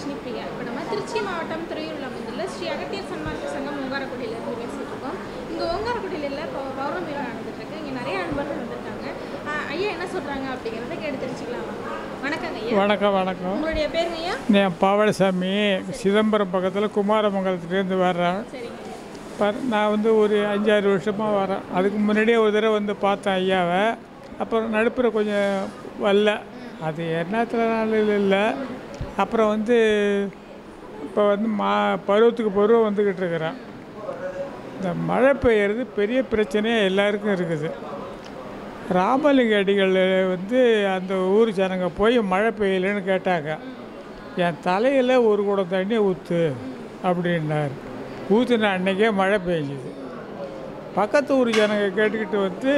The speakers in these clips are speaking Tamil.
நிற்பீங்க இப்போ நம்ம திருச்சி மாவட்டம் துறையூரில் அமைந்துள்ள ஸ்ரீ அகத்தியர் சன்மார்க்க சங்கம் ஓங்காரக்குடியிலேருந்து பேசிட்டு இருக்கோம் இங்கே ஓங்காரக்குடியில் இப்போ பௌர்ணமி விழா நடந்துட்டு இருக்கு இங்கே நிறைய அன்பர்கள் வந்திருக்காங்க ஆஹ் ஐயா என்ன சொல்கிறாங்க அப்படிங்கிறத கேட்டு தெரிஞ்சுக்கலாம் வாங்க. வணக்கங்க ஐயா வணக்கம் வணக்கம் உங்களுடைய பேருங்க ஐயா நான் பவளசாமி சிதம்பரம் பக்கத்தில் குமாரமங்கலத்துலேருந்து வர்றேன் சரிங்க பர் நான் வந்து ஒரு அஞ்சாறு வருஷமாக வரேன் அதுக்கு முன்னாடியே ஒரு தடவை வந்து பார்த்தேன் ஐயாவை அப்புறம் நடுப்புற கொஞ்சம் வரல அது என்னத்தில் நாளில் இல்லை அப்புறம் வந்து இப்போ வந்து மா பருவத்துக்கு பருவம் வந்துக்கிட்டு இருக்கிறேன் இந்த மழை பெய்யறது பெரிய பிரச்சனையாக எல்லாருக்கும் இருக்குது ராமலிங்க அடிகள் வந்து அந்த ஊர் ஜனங்க போய் மழை பெய்யலைன்னு கேட்டாங்க என் தலையில் ஒரு குடம் தண்ணி ஊற்று அப்படின்னார் ஊற்றுன அன்னைக்கே மழை பெஞ்சுது பக்கத்து ஊர் ஜனங்க கேட்டுக்கிட்டு வந்து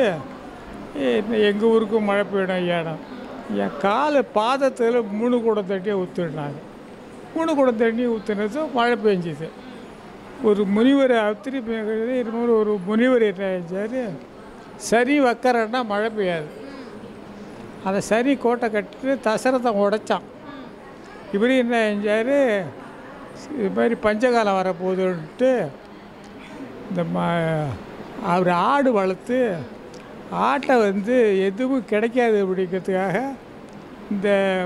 எங்கள் ஊருக்கும் மழை பெய்யணும் ஐயாடம் என் கால் பாதத்தில் மூணு குடம் தண்ணியை ஊற்றுனாங்க மூணு குடம் தண்ணி ஊற்றுனதும் மழை பெஞ்சுது ஒரு முனிவர் அத்திரி இருமல் ஒரு முனிவர் என்ன செஞ்சார் சரி வைக்கிறன்னா மழை பெய்யாது அதை சரி கோட்டை கட்டிட்டு தசரத்தை உடைச்சான் இவரு என்ன செஞ்சார் இது மாதிரி பஞ்சகாலம் வரப்போகுதுன்ட்டு இந்த ம அவர் ஆடு வளர்த்து ஆட்டை வந்து எதுவும் கிடைக்காது அப்படிங்கிறதுக்காக இந்த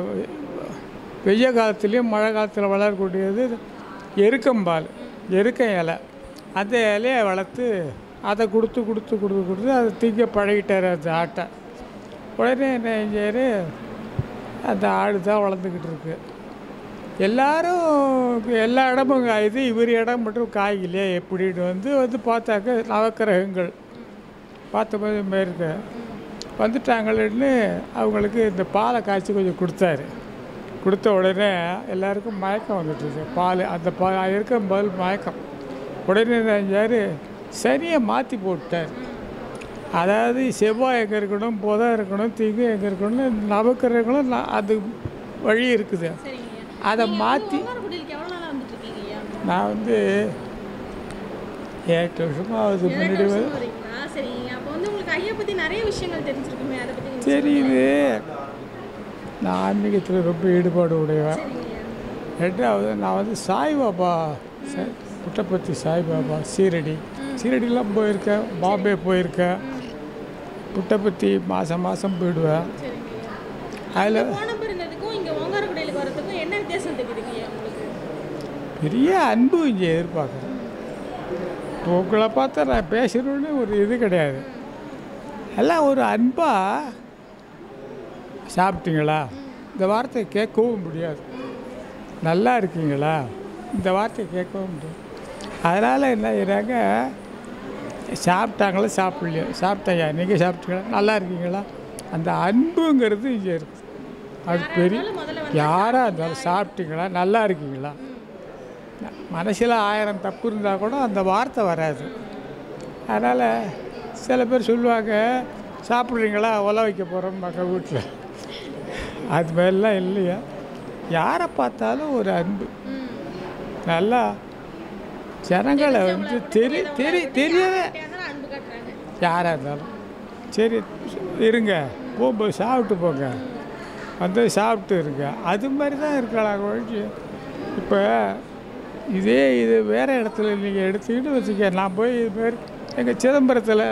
வெய்ய காலத்துலேயும் மழை காலத்தில் வளரக்கூடியது எருக்கம்பால் எருக்கம் இலை அந்த இலையை வளர்த்து அதை கொடுத்து கொடுத்து கொடுத்து கொடுத்து அதை திங்க பழகிட்டார் அந்த ஆட்டை உடனே என்ன செஞ்சார் அந்த ஆடு தான் வளர்ந்துக்கிட்டு இருக்கு எல்லாரும் எல்லா இடமும் காயுது இவர் இடம் மட்டும் காய்கலையே எப்படின்னு வந்து வந்து பார்த்தாக்க நவக்கிரகங்கள் பார்த்த மாதிரி இருக்க வந்துட்டாங்களேன்னு அவங்களுக்கு இந்த பாலை காய்ச்சி கொஞ்சம் கொடுத்தாரு கொடுத்த உடனே எல்லாருக்கும் மயக்கம் வந்துட்டுது பால் அந்த பா இருக்க பால் மயக்கம் உடனே என்ன செஞ்சார் சரியை மாற்றி போட்டார் அதாவது செவ்வாய் எங்கே இருக்கணும் புதன் இருக்கணும் திங்க எங்கே இருக்கணும் நவக்கிரகங்களும் ந- அது வழி இருக்குது சரிங்க ஐயா அதை மாற்றி ஓங்காரக்குடியிலுக்கு எவ்வளோ நாளாக வந்துட்டு இருக்கீங்க ஐயா நான் வந்து எட்டு வருஷமாக ஆகுது ஏழு முன்னாடி வந்து வருஷம் வரீங்களா சரிங்க அப்போ வந்து உங்களுக்கு ஐயா பற்றி நிறைய விஷயங்கள் தெரிஞ்சிருக்குமே அதை பற்றி நீங்க தெரியுது நான் ஆன்மீகத்தில் ரொம்ப ஈடுபாடு உடையவன் சொல்லுங்க ஐயா. ரெண்டாவது நான் வந்து சாய்பாபா ச- புட்டபர்த்தி சாய்பாபா சீரடி சீரடிலாம் போயிருக்கேன் பாம்பே போயிருக்கேன் புட்டபர்த்தி மாதம் மாதம் போயிடுவேன் சரிங்க ஐயா அதில் போனப்பர் இருந்ததுக்கும் இங்கே ஓங்காரக்குடியிலுக்கு வரதுக்கும் என்ன வித்தியாசம் தெரியுதுங்க ஐயா உங்களுக்கு பெரிய அன்பு இங்கே எதிர்பார்க்குறேன் இப்போ உங்களை பார்த்தா நான் பேசணுன்னு ஒரு இது கிடையாது எல்லாம் ஒரு அன்பாக சாப்பிட்டீங்களா இந்த வார்த்தையை கேட்கவும் முடியாது நல்லா இருக்கீங்களா இந்த வார்த்தையை கேட்கவும் முடியாது அதனால் என்ன செய்கிறாங்க சாப்பிட்டாங்களா சாப்பிடலையோ சாப்பிட்டாயா நீங்கள் சாப்பிட்டீங்களா நல்லா இருக்கீங்களா அந்த அன்புங்கிறது இங்கே இருக்குது அது பெரிய யாராக இருந்தாலும் சாப்பிட்டீங்களா நல்லா இருக்கீங்களா மனசில் ஆயிரம் தப்பு இருந்தால் கூட அந்த வார்த்தை வராது அதனால் சில பேர் சொல்லுவாங்க சாப்பிட்றீங்களா ஒலை வைக்க போகிறோம் மக்கள் வீட்டில் அது மாதிரிலாம் இல்லையா யாரை பார்த்தாலும் ஒரு அன்பு நல்லா ஜனங்களை வந்து தெரி தெரி தெரியவே அதனால அன்பு காட்டுறாங்க யாராக இருந்தாலும் சரி இருங்க போகும்போது சாப்பிட்டு போங்க வந்து சாப்பிட்டு இருங்க அது மாதிரி தான் இருக்கலாம் ஒழிஞ்சு இப்போ இதே இது வேறு இடத்துல நீங்கள் எடுத்துக்கிட்டு வச்சுக்க நான் போய் இது மாதிரி எங்கள் சிதம்பரத்தில்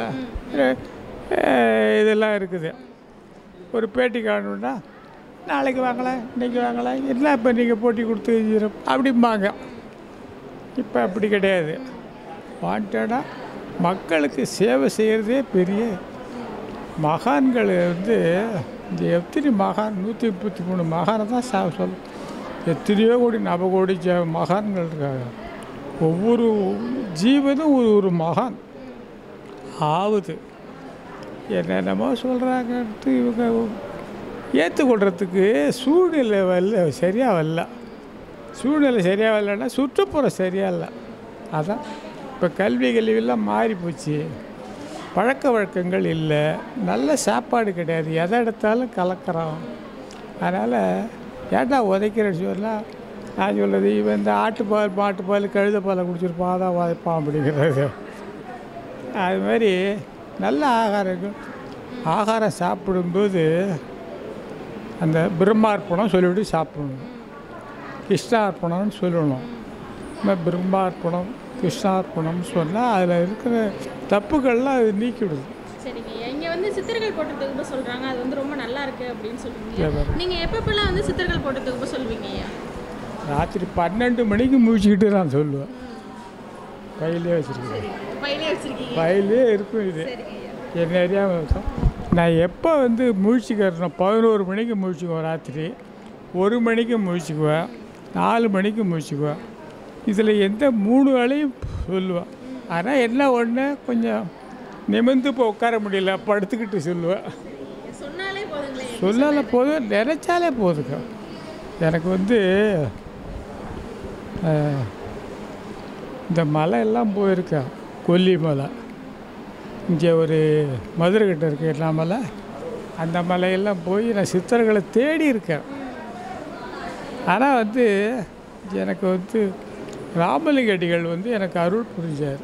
அஹ், இதெல்லாம் இருக்குது ஒரு பேட்டி காணணுன்னா நாளைக்கு வாங்கலாம் இன்றைக்கி வாங்கலாம் என்ன இப்போ நீங்கள் போட்டி கொடுத்து செஞ்சிடும் அப்படிம்பாங்க இப்போ அப்படி கிடையாது வாண்டடாக மக்களுக்கு சேவை செய்கிறதே பெரிய மகான்கள் வந்து இந்த எத்தனை மகான் நூற்றி முப்பத்தி மூணு மகானை தான் சா சொல்ல எத்தனையோ கோடி நவ கோடி ஜ மகான்கள் இருக்காங்க ஒவ்வொரு ஜீவனும் ஒரு ஒரு மகான் ஆகுது என்னென்னமோ சொல்கிறாங்கன்ட்டு இவங்க ஏற்றுக்கொள்கிறதுக்கு சூழ்நிலை வரல சரியாக வரல சூழ்நிலை சரியாக வரலன்னா சுற்றுப்புறம் சரியாக இல்லை அதான் இப்போ கல்வி கல்வியெல்லாம் மாறி போச்சு பழக்க வழக்கங்கள் இல்லை நல்ல சாப்பாடு கிடையாது எதை எடுத்தாலும் கலக்கிறோம் அதனால் ஏன்டா உதைக்கிறேன்னு சொன்னால் நான் சொல்கிறது இவன் இந்த ஆட்டுப்பால் மாட்டுப்பால் கழுத பாலை குடிச்சிருப்பான் அதான் உதைப்பான் அப்படிங்கிறது அது மாதிரி நல்ல ஆகாரங்கள் ஆகாரம் சாப்பிடும்போது அந்த பிரம்மார்ப்பணம் சொல்லிவிட்டு சாப்பிடணும் கிருஷ்ணார்ப்பணம்னு சொல்லணும் நம்ம பிரம்மார்ப்பணம் கிருஷ்ணார்ப்பணம்னு சொன்னால் அதில் இருக்கிற தப்புகள்லாம் அது நீக்கிவிடுது சரிங்க ஐயா இங்கே வந்து சித்தர்கள் போட்டதுக்கு கூட சொல்கிறாங்க அது வந்து ரொம்ப நல்லா இருக்கு அப்படின்னு சொல்லுவீங்க சரி. நீங்கள் எப்பப்பெல்லாம் வந்து சித்தர்கள் போட்டதுக்கு கூட சொல்லுவீங்க ஐயா ராத்திரி பன்னெண்டு மணிக்கு முடிச்சுக்கிட்டு நான் சொல்லுவேன் கையிலே வச்சுருக்கேன் பையிலே வச்சிருக்கீங்க கையிலே இருக்கும் இது சரிங்க ஐயா என்ன அறியாமல் இருக்கும் நான் எப்போ வந்து முழிச்சுக்கிறேன் பதினோரு மணிக்கு முழிச்சுக்குவேன் ராத்திரி ஒரு மணிக்கு முழிச்சுக்குவேன் நாலு மணிக்கு முழிச்சுக்குவேன் இதில் எந்த மூணு வேலையும் சொல்லுவேன் ஆனால் என்ன ஒன்று கொஞ்சம் நிமிர்ந்து இப்போ உட்கார முடியல படுத்துக்கிட்டு சொல்லுவேன் சொன்னாலே போதுங்களே சொல்லால போதும் நினச்சாலே போதுங்க எனக்கு வந்து அஹ், இந்த மலை எல்லாம் போயிருக்கேன் கொல்லி மலை இங்கே ஒரு மதுரை கிட்ட இருக்கு என்ன மலை அந்த மலையெல்லாம் போய் நான் சித்தர்களை தேடி இருக்கேன் ஆனால் வந்து எனக்கு வந்து ராமலிங்கடிகள் வந்து எனக்கு அருள் புரிஞ்சார்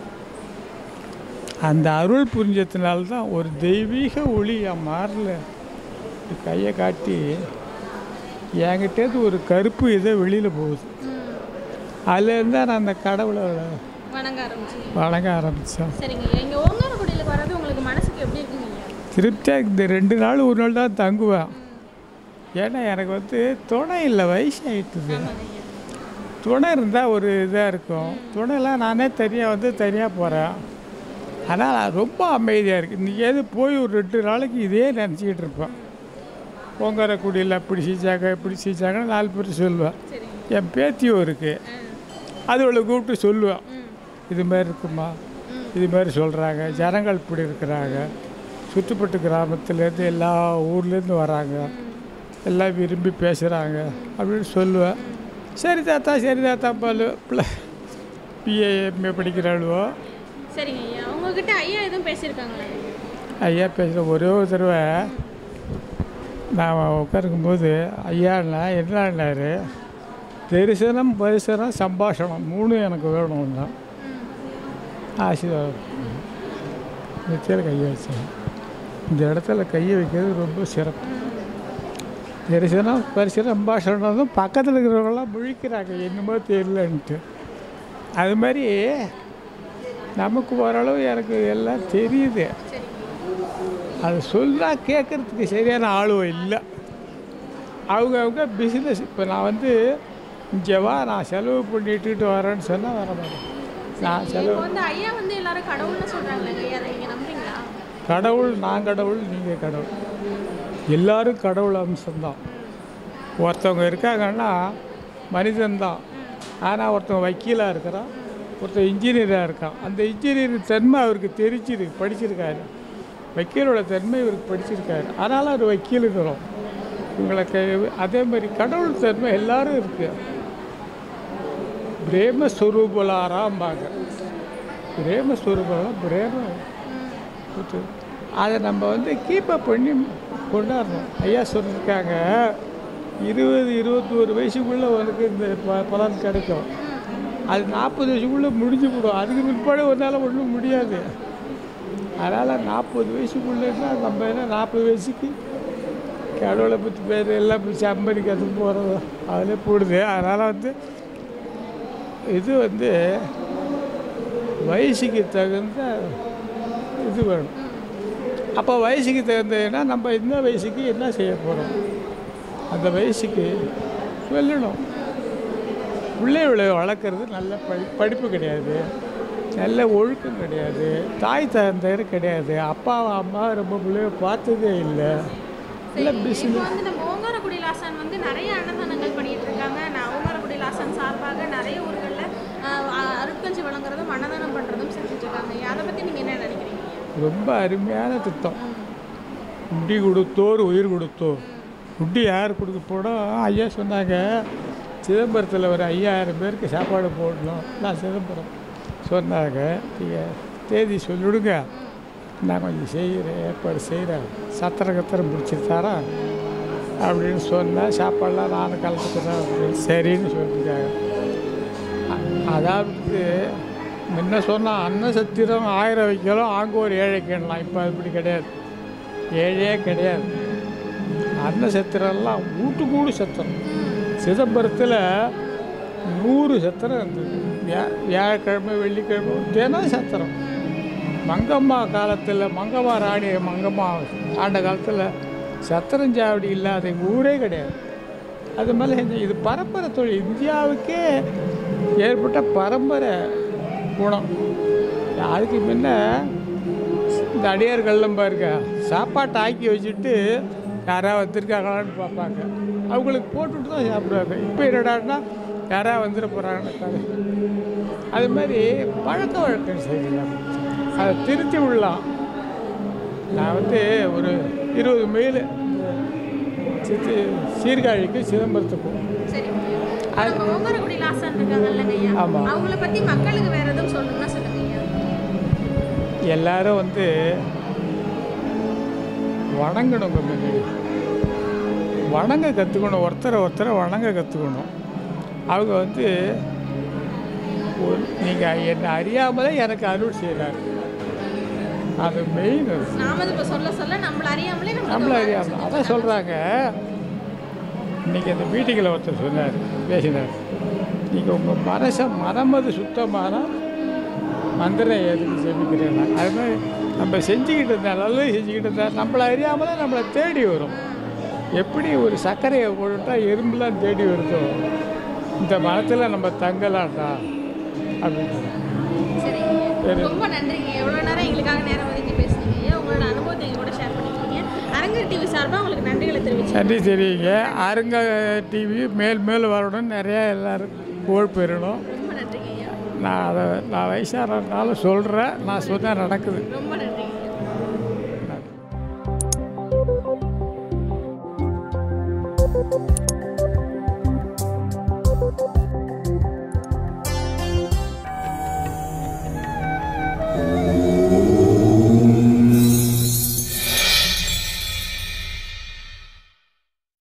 அந்த அருள் புரிஞ்சதுனால தான் ஒரு தெய்வீக ஒளி என் மாரில் இப்படி கையை காட்டி என்கிட்டேருந்து ஒரு கருப்பு இதை வெளியில் போகுது அதுலேருந்து நான் அந்த கடவுளை வணங்க ஆரம்பிச்சிங்க வணங்க ஆரம்பித்தேன் சரிங்க ஐயா இங்கே ஓங்காரக்குடியில் வர்றது உங்களுக்கு மனசுக்கு எப்படி இருக்குங்க ஐயா திருப்தியாக இந்த ரெண்டு நாள் ஒரு நாள் தான் தங்குவேன் ஏன்னா எனக்கு வந்து துணை இல்லை வயசாகிட்டுது ஆமாங்க ஐயா துணை இருந்தால் ஒரு இதாக இருக்கும் துணைலாம் நானே தனியாக வந்து தனியாக போகிறேன் ஆனால் நான் ரொம்ப அமைதியாக இருக்குது இன்றைக்கி போய் ஒரு ரெண்டு நாளைக்கு இதே நினச்சிக்கிட்டு இருப்பேன் பொங்கரக்குடியில் அப்படி செஞ்சாங்க இப்படி செஞ்சாங்கன்னு நாலு பேர் சொல்லுவேன் சரிங்க என் பேத்தியும் இருக்குது அதுவளை கூப்பிட்டு சொல்லுவேன் ம் இது மாதிரி இருக்குமா ம். இது மாதிரி சொல்கிறாங்க ஜனங்கள் இப்படி இருக்கிறாங்க சுற்றுப்பட்டு கிராமத்துலேருந்து எல்லா ஊர்லேருந்து வராங்க எல்லாம் விரும்பி பேசுகிறாங்க அப்படின்னு சொல்லுவேன் சரி தாத்தா சரி தாத்தா பாலு பிள்ளை பிஏ எம்ஏ படிக்கிறாளுவோ சரிங்க ஐயா உங்ககிட்ட ஐயா எதுவும் பேசியிருக்காங்களா ஐயா பேசுகிற ஒரே ஒரு தடவை நான் உட்காருக்கும்போது ஐயாண்ணா என்னன்னாரு தரிசனம் பரிசனம் சம்பாஷணம் மூணு எனக்கு வேணும்னா ஆசீர்வாதம் நெத்தியில் கையை வச்சேன் இந்த இடத்துல கையை வைக்கிறது ரொம்ப சிறப்பு தரிசனம் பரிசனம் சம்பாஷணம் பக்கத்தில் இருக்கிறவங்களாம் முழிக்கிறாங்க என்னமோ தெரியலன்ட்டு அது மாதிரி நமக்கு ஓரளவு எனக்கு எல்லாம் தெரியுது அது சொன்னால் கேட்குறதுக்கு சரியான ஆளுவோ இல்லை அவங்க அவங்க பிஸ்னஸ் இப்போ நான் வந்து இங்கே வா நான் செலவு பண்ணிட்டுட்டு வரேன்னு சொன்னால் வர மாட்டேன் நான் செலவு இப்போ வந்து ஐயா வந்து எல்லாரும் கடவுள்னு சொல்கிறாங்களேங்க ஐயா அதை நீங்கள் நம்புறீங்களா கடவுள் நான் கடவுள் நீங்கள் கடவுள் எல்லாரும் கடவுள் அம்சம்தான் ஒருத்தவங்க இருக்காங்கன்னா மனிதன்தான் ஆனால் ஒருத்தவங்க வக்கீலாக இருக்கிறான் ஒருத்தன் இன்ஜினியராக இருக்கான் அந்த இன்ஜினியர் தன்மை அவருக்கு தெரிஞ்சிரு படிச்சிருக்காரு வக்கீலோட தன்மை இவருக்கு படிச்சிருக்காரு அதனால் அவர் வக்கீலுங்கிறோம் இவங்களுக்கு அதே மாதிரி கடவுள் தன்மை எல்லாரும் இருக்கு பிரேமஸ்வரூபலாராம்பாங்க பிரேமஸ்வரூபலாம் பிரேம கொடுத்து அதை நம்ம வந்து கீப்பப் பண்ணி கொண்டாடணும் ஐயா சொல்லியிருக்காங்க இருபது இருபத்தோரு வயசுக்குள்ளே உனக்கு இந்த ப- பலன் கிடைக்கும் அது நாற்பது வயசுக்குள்ளே முடிஞ்சு போடும் அதுக்கு பிற்பாடு ஒன்றால் ஒன்றும் முடியாது அதனால் நாற்பது வயசுக்குள்ளேன்னா நம்ம என்ன நாற்பது வயசுக்கு கடவுளை பற்றி பேர் எல்லாம் பிடிச்சி அமெரிக்காது போகிறது அதிலே போடுது அதனால் வந்து இது வந்து வயசுக்கு தகுந்த இது வேணும் அப்போ வயசுக்கு தகுந்ததுன்னா நம்ம இந்த வயசுக்கு என்ன செய்ய போகிறோம் அந்த வயசுக்கு சொல்லணும் பிள்ளைகளை வளர்க்குறது நல்ல படி படிப்பு கிடையாது நல்ல ஒழுக்கம் கிடையாது தாய் தந்தையர் கிடையாது அப்பா அம்மா ரொம்ப பிள்ளைய பார்த்ததே இல்லை இல்லை இப்போ பிஸ்னஸ் வந்து நம்ம ஓங்காரக்குடி லாசான் வந்து நிறைய அன்னதானங்கள் பண்ணிட்டு இருக்காங்க நான் ஓங்காரக்குடி லாசான் சார்பாக நிறைய ஊர்களில் அருட்கஞ்சி வழங்குறதும் அன்னதானம் பண்ணுறதும் செஞ்சுட்டு இருக்காங்க அதை பற்றி நீங்கள் என்ன நினைக்கிறீங்க ரொம்ப அருமையான திட்டம் முடி கொடுத்தோர் உயிர் கொடுத்தோர் முடி யார் கொடுக்க போனோம் ஐயா சொன்னாங்க சிதம்பரத்தில் ஒரு ஐயாயிரம் பேருக்கு சாப்பாடு போடணும் நான் சிதம்பரம் சொன்னாங்க நீங்கள் தேதி சொல்லிவிடுங்க நான் கொஞ்சம் செய்கிறேன் ஏற்பாடு செய்கிறேன் சத்திர கத்திரம் பிடிச்சி தரேன் அப்படின்னு சொன்னேன் சாப்பாடெலாம் நானும் கலந்துக்கிறேன் அப்படின்னு சரின்னு சொல்லியிருக்காங்க அ- அதாவது முன்ன சொன்ன அன்ன சத்திரம் ஆயிரம் வைக்கலாம் ஆங்க ஒரு ஏழைக்கணும் இப்போ அப்படி கிடையாது ஏழையே கிடையாது அன்ன சத்திரம்லாம் வீட்டு கூடு சத்திரம் சிதம்பரத்தில் நூறு சத்திரம் இருந்தது வியா வியாழக்கிழமை வெள்ளிக்கிழமை தினம் சத்திரம் மங்கம்மா காலத்தில் மங்கம்மா ராணி மங்கம்மா ஆண்ட காலத்தில் சத்திரஞ்சாவடி இல்லாத ஊரே கிடையாது அது மாதிரி இந்த இது பரம்பரை தொழில் இந்தியாவுக்கே ஏற்பட்ட பரம்பரை குணம் அதுக்கு முன்ன இந்த அடியார்கள்லாம் பாருங்க சாப்பாட்டை ஆக்கி வச்சுட்டு யாராவது வந்திருக்காங்களான்னு பார்ப்பாங்க அவங்களுக்கு போட்டுட்டு தான் சாப்பிடுவாங்க இப்போ என்னடான்னா யாராவது வந்துட போகிறாங்கன்னு அது மாதிரி பழக்க வழக்கம் செய்யலாம் அதை திருத்தி விடலாம் நான் வந்து ஒரு இருபது மைல் சித்தி சீர்காழிக்கு சிதம்பரத்துக்கும் சரிங்க ஐயா நம்ம ஓங்காரக்குடியில் ஆசான் இருக்காங்கல்லங்க ஐயா ஆமா. அவங்கள பற்றி மக்களுக்கு வேற எதுவும் சொல்லணும்னா சொல்லுங்க ஐயா எல்லாரும் வந்து வணங்கணுங்க முன்னாடி வணங்க கற்றுக்கணும் ஒருத்தரை ஒருத்தரை வணங்க கற்றுக்கணும் அவங்க வந்து நீங்கள் என்னை அறியாமலே எனக்கு அருள் செய்கிறாரு அது மெயின் நாம இப்போ சொல்ல சொல்ல நம்மள அறியாமலே நம்ம நம்மள அறியாமல் அதான் சொல்கிறாங்க இன்றைக்கி அந்த மீட்டிங்கில் ஒருத்தர் சொன்னார் பேசினார் நீங்கள் உங்கள் மனசை மனமது சுத்தமான மந்திரம் எதுக்கு செஞ்சுக்கிறேன்னா அது மாதிரி நம்ம செஞ்சுக்கிட்டு இருந்தா நல்லது செஞ்சுக்கிட்டு இருந்தா நம்மளை அறியாமலே நம்மளை தேடி வரும் எப்படி ஒரு சர்க்கரையை போட்டுட்டா எறும்புலாம் தேடி வருதோ இந்த மரத்தில் நம்ம தங்கலாம்டா அப்படின்னு சரிங்க சரி. ரொம்ப நன்றிங்க எவ்வளோ நேரம் எங்களுக்காக நேரம் ஒதுக்கி பேசுனீங்க ஐயா உங்களோட அனுபவத்தை எங்க கூட ஷேர் பண்ணிக்கிட்டீங்க அரங்கர் டிவி சார்பாக உங்களுக்கு நன்றிகளை தெரிவிச்சு நன்றி தெரியுங்க அருங்க டிவி மேல் மேல் வரணும் நிறையா எல்லோரும் புகழ் பெறணும் ரொம்ப நன்றிங்க ஐயா நான் அதை நான் வயசாகிறதுனால சொல்கிறேன் நான் சொன்னால் நடக்குது ரொம்ப நன்றிங்க